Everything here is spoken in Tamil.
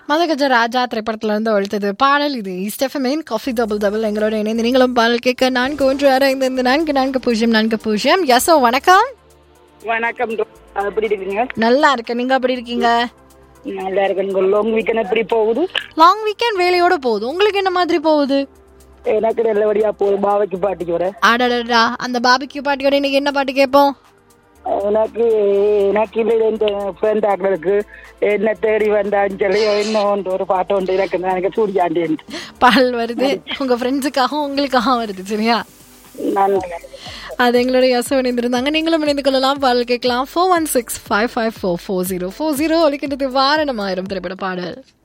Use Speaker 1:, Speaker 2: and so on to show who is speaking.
Speaker 1: மதகஜ ராஜா திரைப்படத்துல இருந்து ஒழித்தது பாடல் இது இஸ்டெஃபமேன் காஃபி டபுள் டபுள் எங்களோட இணைந்து நீங்களும் பாடல் கேட்க நான்கு ஒன்று ஆறு ஐந்து ஐந்து நான்கு நான்கு பூஜ்ஜியம் நான்கு பூஜ்ஜியம் யசோ வணக்கம்
Speaker 2: வணக்கம் டோ- எப்படி இருக்கீங்க
Speaker 1: நல்லா இருக்கேன் நீங்க எப்படி இருக்கீங்க
Speaker 2: நல்லா இருக்கேன் லாங் வீக்கெண்ட் எப்படி போகுது
Speaker 1: லாங் வீக்கெண்ட் வேலையோட போகுது உங்களுக்கு என்ன மாதிரி போகுது
Speaker 2: எனக்கு நல்லபடியா போகுது பாவைக்கு பாட்டிக்கு வர
Speaker 1: ஆடாடா அந்த பாபிக்யூ பாட்டியோட இன்னைக்கு என்ன பாட்டு கேட்போம்
Speaker 2: எனக்கு எனக்கு இல்லை இந்த ஃப்ரெண்ட் ஆக்களுக்கு என்ன தேடி வந்தான்னு சொல்லி இன்னும் ஒரு பாட்டு உண்டு எனக்கு எனக்கு சூடியாண்டி
Speaker 1: பாடல் வருது உங்க ஃப்ரெண்ட்ஸுக்காகவும் உங்களுக்காகவும் வருது சரியா
Speaker 2: நன்றி
Speaker 1: அது எங்களோட யசோ இணைந்திருந்தாங்க நீங்களும் இணைந்து கொள்ளலாம் பாடல் கேட்கலாம் four one six five five four four zero four zero ஒலிக்கின்றது வாரணமாயிரம் திரைப்பட பாடல்